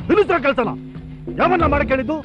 ನಿಲ್ಲಿಸ್ರ ಕೆಲ್ಸನ ಯಾವನ್ನ ಮಾಡಕ್ ಹೇಳಿದ್ದು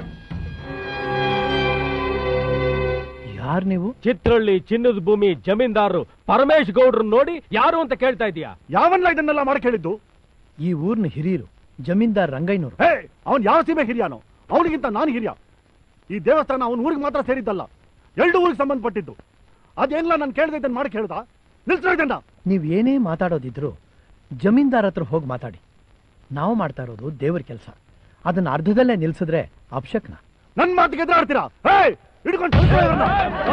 ಯಾರು ನೀವು ಚಿತ್ರಳ್ಳಿ ಚಿನ್ನದ ಭೂಮಿ ಜಮೀನ್ದಾರರು ಪರಮೇಶ್ ಗೌಡ್ರು ನೋಡಿ ಯಾರು ಅಂತ ಕೇಳ್ತಾ ಇದೀಯಾ ಯಾವನ್ನ ಇದನ್ನೆಲ್ಲ ಮಾಡಕ್ ಹೇಳಿದ್ದು ಈ ಊರ್ನ ಹಿರಿಯರು ಜಮೀನ್ದಾರ್ ರಂಗಯ್ಯನವರು ಹೇ ಅವನ್ ಯಾವ ಸೀಮೆ ಹಿರಿಯಾನೋ ಅವನಿಗಿಂತ ನಾನು ಹಿರಿಯ ಈ ದೇವಸ್ಥಾನ ಅವನ ಊರಿಗೆ ಮಾತ್ರ ಸೇರಿದ್ದಲ್ಲ ಎರಡು ಊರಿಗೆ ಸಂಬಂಧಪಟ್ಟಿದ್ದು ಅದೇನಿಲ್ಲ ನಾನು ಕೇಳ್ದೆ ಇದನ್ನ ಮಾಡಕ್ ಹೇಳ್ದ ನಿಲ್ಸ್ರ ಇದನ್ನ ನೀವ್ ಏನೇ ಮಾತಾಡೋದಿದ್ರು ಜಮೀನ್ದಾರ್ ಹತ್ರ ಹೋಗಿ ಮಾತಾಡಿ ನಾವು ಮಾಡ್ತಾ ಇರೋದು ದೇವ್ರ ಕೆಲಸ ಅದನ್ನ ಅರ್ಧದಲ್ಲೇ ನಿಲ್ಸಿದ್ರೆ ಅಪಶಕ್ನ ನನ್ ಮಾತಿಗೆ ಎದುರಾಡ್ತೀರಾ ಹೇ ಹಿಡ್ಕೊಂಡು ನಿಲ್ಸ್ರ ಇವ್ರನ್ನ.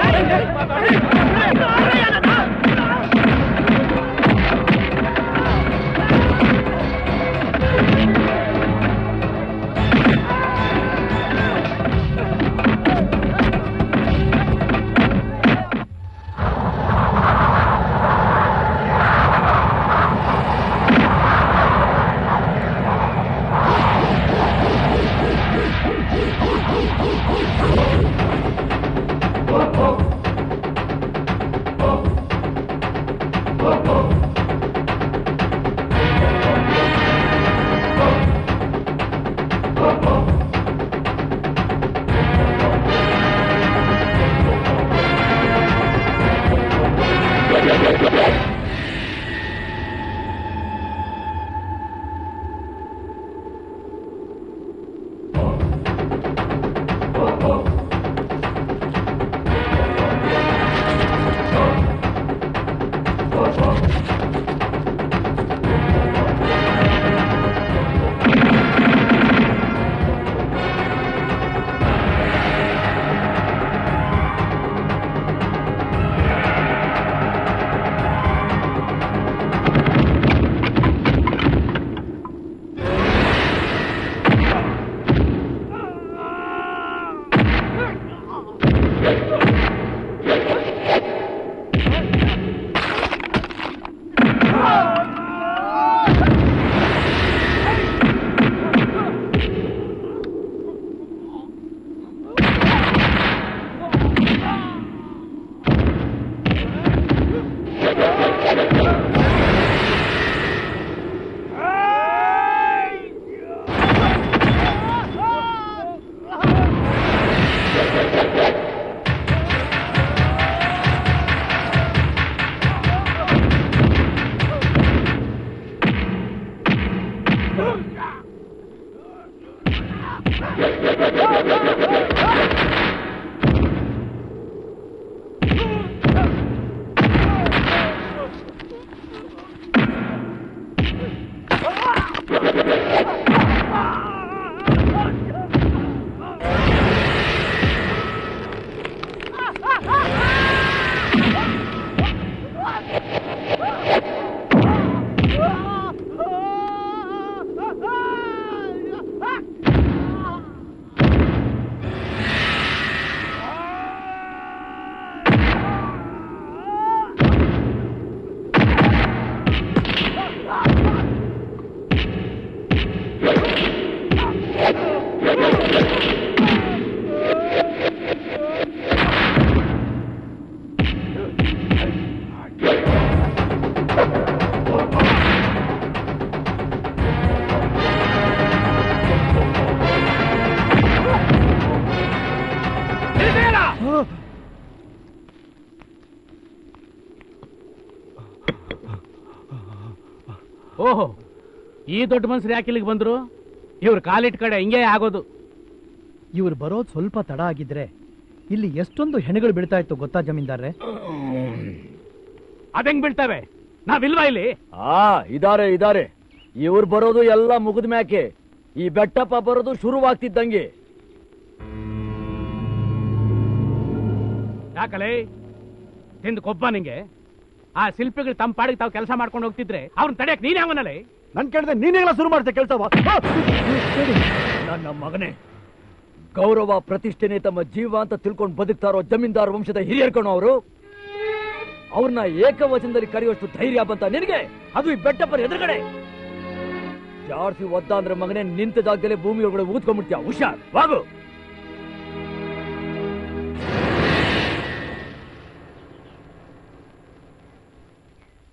ಓಹೋ ಈ ದೊಡ್ಡ ಮನುಷ್ಯರು ಯಾಕೆ ಇಲ್ಲಿಗೆ ಬಂದ್ರು ಇವ್ರ ಕಾಲಿಟ್ ಕಡೆ ಹಿಂಗೆ ಆಗೋದು ಇವ್ರು ಬರೋದು ಸ್ವಲ್ಪ ತಡ ಆಗಿದ್ರೆ ಇಲ್ಲಿ ಎಷ್ಟೊಂದು ಹೆಣಗಳು ಬೀಳ್ತಾ ಇತ್ತು ಗೊತ್ತಾ ಜಮೀನ್ದಾರ್ರೆ ಅದೆಂಗ್ ಬೀಳ್ತವೆ ನಾವಿಲ್ವಾ ಇಲ್ಲಿ ಆ ಇದಾರೆ ಇದಾರೆ ಇವ್ರು ಬರೋದು ಎಲ್ಲ ಮುಗಿದ ಮ್ಯಾಕೆ ಈ ಬೆಟ್ಟಪ್ಪ ಬರೋದು ಶುರುವಾಗ್ತಿದ್ದಂಗೆ ಯಾಕಲೇ ತಿಂದು ಕೊಬ್ಬ ನಿಂಗೆ ಆ ಶಿಲ್ಪಿಗಳು ತಮ್ಮ ಪಾಡಿಗೆ ತಾವು ಕೆಲಸ ಮಾಡ್ಕೊಂಡು ಹೋಗ್ತಿದ್ರೆ ಅವ್ರನ್ನ ತಡೆಯಕ್ ನೀನ್ ಯಾವನಲ್ಲೇ ನನ್ ಕೇಳಿದ್ರೆ ನೀನೆಲ್ಲ ಶುರು ಮಾಡ್ತೆ ಕೆಲ್ಸವ ನನ್ನ ಮಗನೇ ಗೌರವ ಪ್ರತಿಷ್ಠೆನೆ ತಮ್ಮ ಜೀವ ಅಂತ ತಿಳ್ಕೊಂಡು ಬದುಕ್ತಾರೋ ಜಮೀನ್ದಾರ್ ವಂಶದ ಹಿರಿಯರ್ ಕಣೋ ಅವರು ಅವ್ರನ್ನ ಏಕವಚನದಲ್ಲಿ ಕರೆಯುವಷ್ಟು ಧೈರ್ಯ ಬಂತ ನಿನಗೆ ಅದು ಈ ಬೆಟ್ಟಪ್ಪನ ಎದುರುಗಡೆ ಜಾಡ್ಸಿ ಒದ್ದ ಅಂದ್ರೆ ಮಗನೇ ನಿಂತ ಜಾಗದಲ್ಲಿ ಭೂಮಿ ಒಳಗಡೆ ಊದ್ಕೊಂಡ್ಬಿಡ್ತೀಯ ಹುಷಾರ್ ಬಾಗು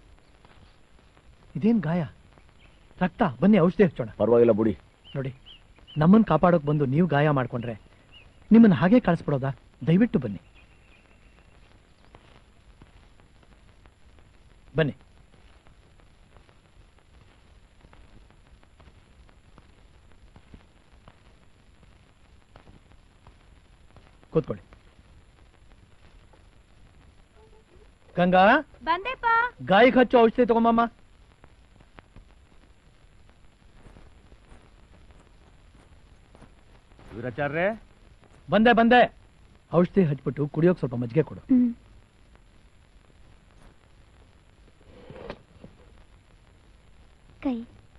ಇದೇನ್ ಗಾಯ ರಕ್ತ ಬನ್ನಿ ಔಷಧಿ ಹಚ್ಚೋಣ ಪರವಾಗಿಲ್ಲ ಬುಡಿ ನೋಡಿ ನಮ್ಮನ್ನು ಕಾಪಾಡೋಕೆ ಬಂದು ನೀವು ಗಾಯ ಮಾಡ್ಕೊಂಡ್ರೆ ನಿಮ್ಮನ್ನು ಹಾಗೆ ಕಳಿಸ್ಬಿಡೋದಾ ದಯವಿಟ್ಟು ಬನ್ನಿ ಬನ್ನಿ ಕೂತ್ಕೊಳ್ಳಿ ಗಂಗಾ ಬಂದೆಪ್ಪ ಗಾಯಕ್ಕೆ ಹಚ್ಚು ಔಷಧಿ ತಗೊಂಬಮ್ಮ ವೀರಾಚಾರ್ರೆ ಬಂದೆ ಬಂದೆ ಔಷಧಿ ಹಚ್ಬಿಟ್ಟು ಕುಡಿಯೋಕೆ ಸ್ವಲ್ಪ ಮಜ್ಜಿಗೆ ಕೊಡು ಹ್ಮ್ ಕೈ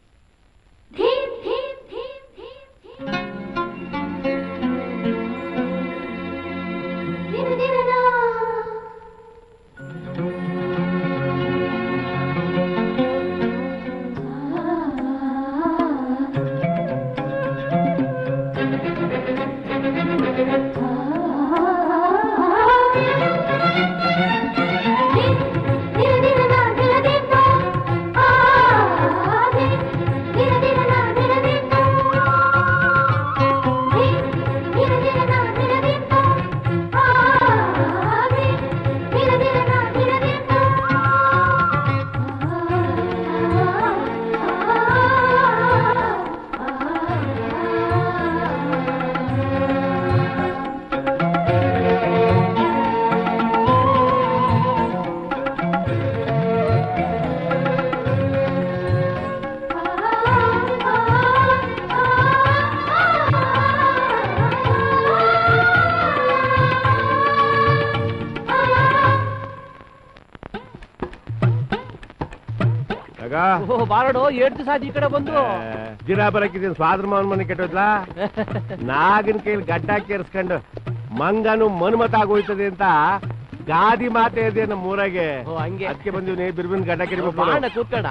ಆಗ ಬಾರಡು ಏಟ್ ದಿವಸ ಈ ಕಡೆ ಬಂದು ದಿನ ಬರಕಿದ್ದೀನಿ ಸ್ವಾದ್ರ ಮಾವನ್ ಮನೆ ಕೆಟ್ಟೋದ್ಲ ನಾಗಿನ ಕೈಲಿ ಗಡ್ಡ ಕೇರಿಸ್ಕೊಂಡು ಮಂಗನು ಮನ್ಮತ ಆಗೋಯ್ತದೆ ಅಂತ ಗಾದಿ ಮಾತೆ ಇದೆ ನಮ್ಮ ಊರಾಗೆ ಓ, ಹಂಗೆ. ಅದಕ್ಕೆ ಬಂದಿವ್ನಿ ಬಿರ್ಬಿನ್ ಗಡ್ಡ ಕೆರಿಬೇಕು ಬಾಣ ಕೂತ್ಕಣ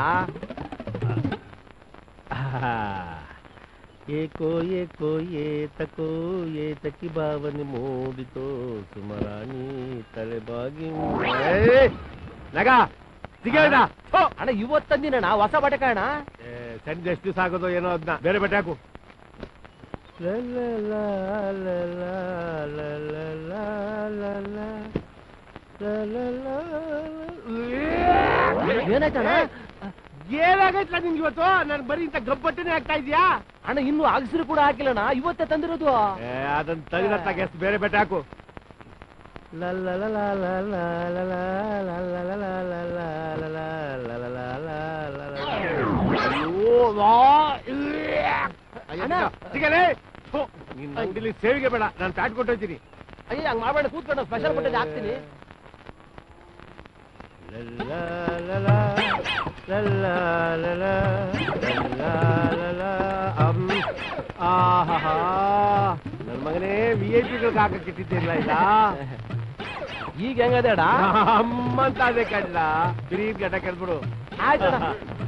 ಏಕೋ ಏಕೋ ಏತಕೋ ಏತಕಿ ಭಾವನೆ ಮೂಡಿತೋ ಸುಮರಾಣಿ ತಲೆಬಾಗಿ ನಗ ಸಿಗದ ಅಣ್ಣ ಇವತ್ತು ತಂದಿನಣ್ಣ ಹೊಸ ಬಟ್ಟೆ ಕಾಣ ಸಂಜೆ ಎಷ್ಟು ದಿವಸ ಆಗೋದು ಏನೋ ಅದನ್ನ ಬೇರೆ ಬಟ್ಟೆ ಹಾಕು ಏನಾಯ್ತಣ್ಣ ಏನಾಗೈತ್ಲ ನಿಂಗೆ ಇವತ್ತು ನನ್ ಬರೀ ಇಂತ ಗಬ್ಬಟ್ಟನೆ ಆಗ್ತಾ ಇದೀಯಾ ಅಣ್ಣ ಇನ್ನು ಅಗಸಿರು ಕೂಡ ಹಾಕಿಲ್ಲಣ್ಣ ಇವತ್ತೇ ತಂದಿರೋದು ಏ, ಅದನ್ನ ತಗಿನ ತಗೆಸ್ ಬೇರೆ ಬೆಟ್ಟ ಹಾಕು ಸಿಗಲೇ ನಿನ್ನ ಅಂಗಡಿಲಿ ಸೇವಿಗೆ ಬೇಡ ನಾನು ಪ್ಯಾಟ್ ಕೊಟ್ಟೋಯ್ತೀನಿ ಅಯ್ಯ ಹಂಗ್ ಮಾಡ್ಬೇಡ ಕೂತ್ಕೊಂಡು ಸ್ಪೆಷಲ್ ಬಟ್ಟೆ ಹಾಕ್ತೀನಿ ನನ್ನ ಮಗನೇ ವಿ ಐ ಪಿಗಳಿಗೆ ಹಾಕಕ್ಕೆ ಇಟ್ಟಿದ್ದಿಲ್ಲ ಇಲ್ಲ ಈಗ ಹೆಂಗದೆ ಅಣ್ಣ ಅಮ್ಮಂತ ಅದೇ ಕಡ್ಲ ಬಿರಿ ಗಡ್ಡ ಕೆಲ್ಬಿಡು ಆಯ್ತಣ್ಣ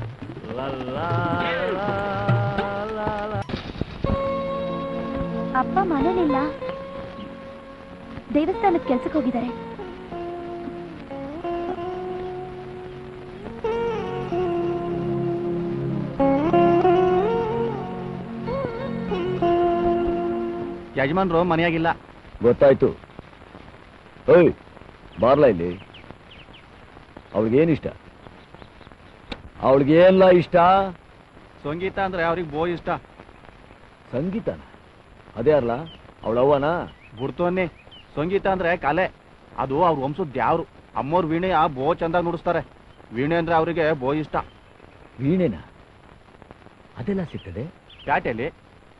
ಅಪ್ಪ ಮನೇಲಿಲ್ಲ ದೇವಸ್ಥಾನದ ಕೆಲ್ಸಕ್ಕೆ ಹೋಗಿದ್ದಾರೆ ಯಜಮಾನ್ರು ಮನೆಯಾಗಿಲ್ಲ ಗೊತ್ತಾಯ್ತು ಓಯ್ ಬಾರ್ಲ ಇಲ್ಲಿ ಅವಳಿಗೇನಿಷ್ಟ ಅವಳಿಗೇನಿಲ್ಲ ಇಷ್ಟ ಸಂಗೀತ ಅಂದ್ರೆ ಅವ್ರಿಗೆ ಬೋ ಇಷ್ಟ ಸಂಗೀತನ ಅದೇ ಅಲ್ಲ ಅವಳ ಅವ್ವನ ಗುರ್ತವನ್ನಿ ಸಂಗೀತ ಅಂದ್ರೆ ಕಲೆ ಅದು ಅವ್ರ ವಂಶದ ದ್ಯಾವ್ರು ಅಮ್ಮೋರ್ ವೀಣೆ ಆ ಬೋ ಚಂದ ನುಡಿಸ್ತಾರೆ ವೀಣೆ ಅಂದ್ರೆ ಅವರಿಗೆ ಬೋ ಇಷ್ಟ ವೀಣೆನ ಅದೆಲ್ಲ ಸಿಗ್ತದೆ ಪ್ಯಾಟೆಯಲ್ಲಿ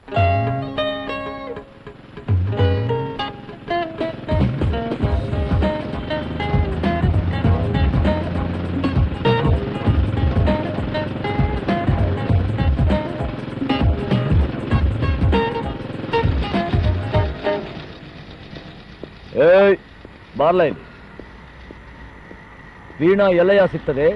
ಏಯ್ ಬಾರ್ಲ ಇಲ್ಲಿ ವೀಣಾ ಎಲ್ಲಯ್ಯ ಸಿಗ್ತದೆ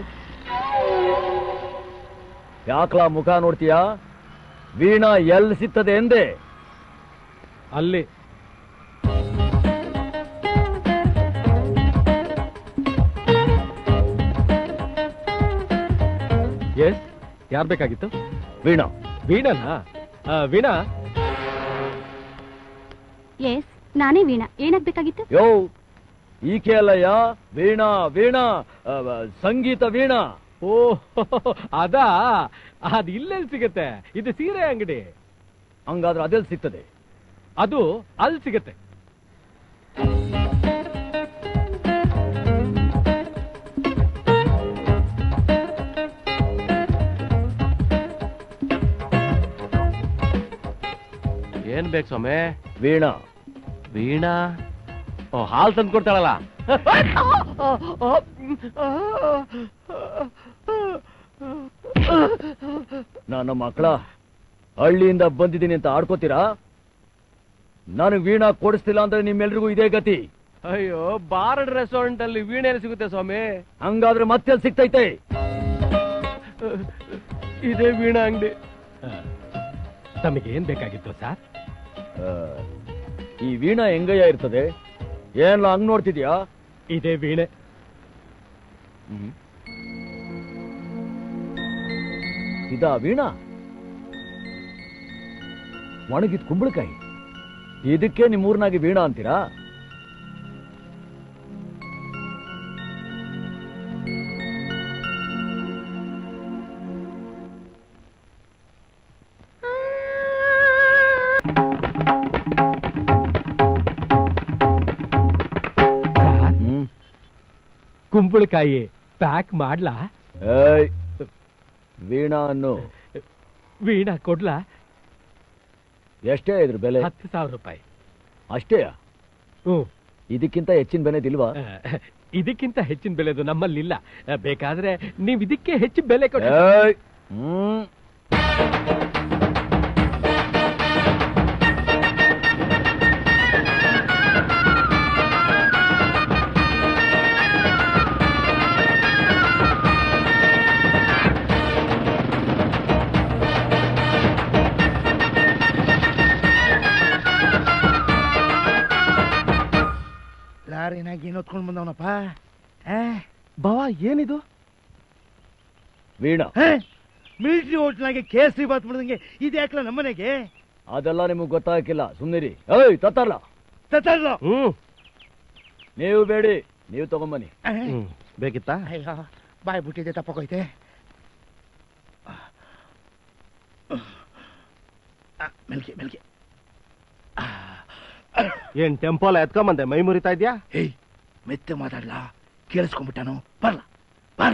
ಯಾಕ್ಲಾ ಮುಖ ನೋಡ್ತೀಯಾ ವೀಣಾ ಎಲ್ಲಿ ಸಿಗ್ತದೆ ಎಂದೆ ಅಲ್ಲಿ ಎಸ್ ಯಾರ್ ಬೇಕಾಗಿತ್ತು ವೀಣಾ ವೀಣಾನಾ ಆ, ವೀಣಾ ಎಸ್ ನಾನೇ ವೀಣಾ ಏನಾಗ್ಬೇಕಾಗಿತ್ತು ಯೋ ಈಕೆ ಅಲ್ಲಯ್ಯ ವೀಣಾ ವೀಣಾ ಆ, ಆ, ಸಂಗೀತ ವೀಣಾ ಓ ಅದಾ ಅದ್ ಇಲ್ಲೆಲ್ಲಿ ಸಿಗತ್ತೆ ಇದು ಸೀರೆ ಅಂಗಡಿ ಹಂಗಾದ್ರೆ ಅದೆಲ್ಲಿ ಸಿಗ್ತದೆ ಅದು ಅಲ್ಲಿ ಸಿಗತ್ತೆ ಏನ್ ಬೇಕು ಸ್ವಾಮಿ ವೀಣಾ ವೀಣಾ ಓ ಹಾಲ್ ತಂದು ಕೊಡ್ತಾಳಲ್ಲ ನನ್ನ ಮಕ್ಕಳ ಹಳ್ಳಿಯಿಂದ ಬಂದಿದ್ದೀನಿ ಅಂತ ಆಡ್ಕೋತೀರಾ ನನಗೆ ವೀಣಾ ಕೊಡಿಸ್ತಿಲ್ಲ ಅಂದ್ರೆ ನಿಮ್ಮೆಲ್ರಿಗೂ ಇದೇ ಗತಿ ಅಯ್ಯೋ ಬಾರ್ಡ್ ರೆಸ್ಟೋರೆಂಟ್ ಅಲ್ಲಿ ವೀಣೆ ಎಲ್ಲಿ ಸಿಗುತ್ತೆ ಸ್ವಾಮಿ ಹಂಗಾದ್ರೆ ಮತ್ತೆ ಸಿಗ್ತೈತೆ ಇದೇ ವೀಣಾ ಅಂಗಡಿ ತಮಗೆ ಏನ್ ಬೇಕಾಗಿತ್ತು ಸರ್ ಆ, ಈ ವೀಣಾ ಹೆಂಗಯ್ಯ ಇರ್ತದೆ ಏನ್ಲ ಹಂಗ್ ನೋಡ್ತಿದ್ಯಾ ಇದೇ ವೀಣೆ ಇದಾ ವೀಣಾ ಒಣಗಿದ್ ಕುಂಬಳಕಾಯಿ ಇದಕ್ಕೆ ನಿಮ್ಮೂರ್ನಾಗಿ ವೀಣಾ ಅಂತೀರಾ ಹ್ಮ್ ಕುಂಬಳಕಾಯಿ ಪ್ಯಾಕ್ ಮಾಡ್ಲಾ ಏಯ್ ವೀಣಾ ಅನ್ನು ವೀಣಾ ಕೊಡ್ಲಾ ಎಷ್ಟೇ ಇದ್ರ ಬೆಲೆ ಹತ್ತು ಸಾವಿರ ರೂಪಾಯಿ ಅಷ್ಟೇ ಹ್ಮ್ ಇದಕ್ಕಿಂತ ಹೆಚ್ಚಿನ ಬೆಲೆದಿಲ್ವಾ ಆ, ಇದಕ್ಕಿಂತ ಹೆಚ್ಚಿನ ಬೆಲೆದು ನಮ್ಮಲ್ಲಿಲ್ಲ ಆ, ಬೇಕಾದ್ರೆ ನೀವ್ ಇದಕ್ಕೆ ಹೆಚ್ಚು ಬೆಲೆ ಕೊಡಿ ಏಯ್ ಹ್ಮ್ ಲಾರಿನಾಗ ಏನು ಹೊತ್ಕೊಂಡು ಬಂದವನಪ್ಪ ಬಾವ ಏನಿದು ವೀಣಾ ಮಿಲಿಟರಿ ಹೋಟ್ಲಾಗೆ ಕೇಸರಿ ಬಾತ್ ಮಾಡ್ದಂಗೆ ಇದು ಯಾಕಲ ನಮ್ಮನೆಗೆ ಅದೆಲ್ಲ ನಿಮಗ್ ಗೊತ್ತಾಗಿಲ್ಲ ಸುಮ್ನಿರಿ ಏಯ್ ತತ್ತರ್ಲ ತತ್ತಲ್ಲ ಹ್ಮ್ ನೀವು ಬೇಡಿ ನೀವು ತಗೊಂಬನ್ನಿ ಹ್ಮ್ ಬೇಕಿತ್ತಾ ಅಯ್ಯೋ ಬಾಯ್ ಬಿಟ್ಟಿದೆ ತಪ್ಪಕೋಯ್ತೆ ಮೆಲ್ಗೆ ಮೆಲ್ಗೆ ಏನ್ ಟೆಂಪಲ್ ಎತ್ಕೊಂಬಂದೆ ಮೈ ಮುರಿತಾ ಇದ್ಯಾ ಹೇಯ್ ಮೆತ್ತೆ ಮಾತಾಡ್ಲಾ ಕೇಳಿಸ್ಕೊಂಡ್ಬಿಟ್ಟಾನು ಬರ್ಲ ಬರ್ಲ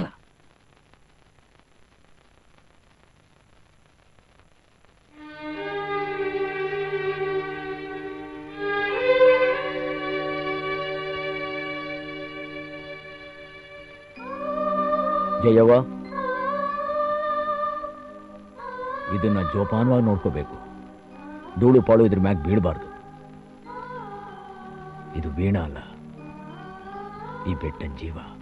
ಜಯವ್ವ ಇದನ್ನ ಜೋಪಾನವಾಗಿ ನೋಡ್ಕೋಬೇಕು ಧೂಳು ಪಾಳು ಇದ್ರ ಮ್ಯಾಗ ಬೀಳಬಾರ್ದು ಇದು ವೀಣ ಅಲ್ಲ ಈ ಬೆಟ್ಟನ್ ಜೀವ